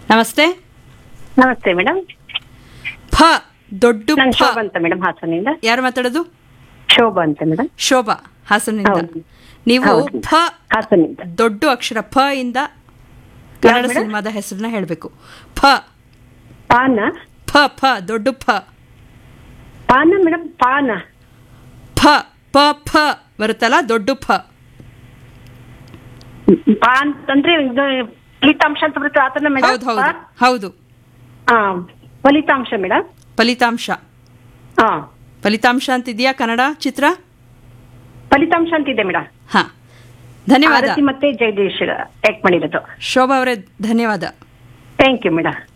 ನಮಸ್ತೆ ನಮಸ್ತೆ ಮೇಡಮ್ ಫ ದೊಡ್ಡ ನಾನು ಫ ಶೋಭಾ ಅಂತ ಮೇಡಮ್ ಹಾಸನಿಂದ ಯಾರು ಮಾತಾಡೋದು ಶೋಭಾ ಅಂತ ಮೇಡಮ್ ಶೋಭಾ ಹಾಸನಿಂದ ಹೌದು. ನೀವು ಹೌದು. ಫ ಹಾಸನಿಂದ ದೊಡ್ಡ ಅಕ್ಷರ ಫ ಇಂದ ಕನ್ನಡ ಮೇಡಮ್? ಸಿನಿಮಾದ ಹೆಸರನ್ನ ಹೇಳಬೇಕು ಫ ಪಾನ ಫ ಫ ದೊಡ್ಡ ಫ ಪಾನ ಮೇಡಮ್ ಪಾನ ಫ ಪ ಫ ಬರುತ್ತಲ್ಲ ದೊಡ್ಡ ಫ ಪಾ ಅಂತಂದ್ರೆ ಇದು ಫಲಿತಾಂಶ ಅಂತ ಬರುತ್ತೆ ಆತನ ಮೇಡಮ್ ಹೌದು ಹೌದು ಹೌದು ಹಾ ಫಲಿತಾಂಶ ಮೇಡಮ್ ಫಲಿತಾಂಶ ಹಾ ಫಲಿತಾಂಶ ಅಂತಿದೆಯಾ ಕನ್ನಡ ಚಿತ್ರ ಫಲಿತಾಂಶ ಅಂತಿದೆ ಮೇಡಮ್ ಹಾ ಧನ್ಯವಾದ ಆರತಿ ಮತ್ತೆ ಜಗದೀಶ್ ಆಕ್ಟ್ ಮಾಡಿರೋದು ಶೋಭಾ ಅವರೇ ಧನ್ಯವಾದ ಥ್ಯಾಂಕ್ ಯು ಮೇಡಮ್